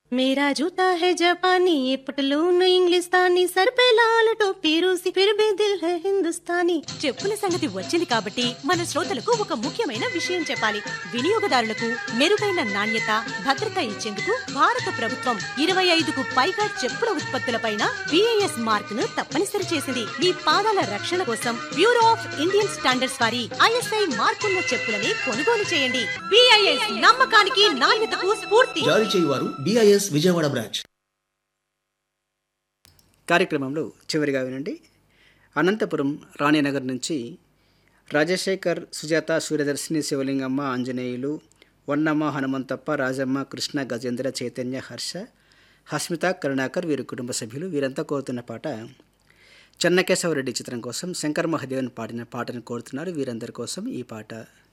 मेरा जूता है जापानी ये पटलून इंग्लिस्तानी सर पे लाल टोपी रूसी फिर भी दिल है हिंदुस्तानी చెప్పుల సంగతి వచ్చింది కాబట్టి మన శ్రోతలకు ఒక ముఖ్యమైన విషయం చెప్పాలి వినియోగదారులకు మెరుగైన నాణ్యత భద్రత ఇచ్చేందుకు భారత ప్రభుత్వం ఇరవై ఐదుకు పైగా చెప్పుల ఉత్పత్తులపైన బిఐఎస్ మార్క్ ను తప్పనిసరి చేసింది మీ పాదాల రక్షణ కోసం బ్యూరో ఆఫ్ ఇండియన్ స్టాండర్డ్స్ వారి ఐఎస్ఐ మార్కున్న చెప్పులని కొనుగోలు చేయండి బిఐఎస్ నమ్మకానికి నాణ్యతకు స్ఫూర్తి జారీ చేయువారు బిఐఎస్ విజయవాడ బ్రాంచ్ కార్యక్రమంలో చివరిగా వినండి అనంతపురం రాణినగర్ నుంచి రాజశేఖర్ సుజాత సూర్యదర్శిని శివలింగమ్మ ఆంజనేయులు వన్నమ్మ హనుమంతప్ప రాజమ్మ కృష్ణ గజేంద్ర చైతన్య హర్ష హస్మిత కరుణాకర్ వీరి కుటుంబ సభ్యులు వీరంతా కోరుతున్న పాట చెన్నకేశవరెడ్డి చిత్రం కోసం శంకర్ మహాదేవన్ పాడిన పాటను కోరుతున్నారు వీరందరి కోసం ఈ పాట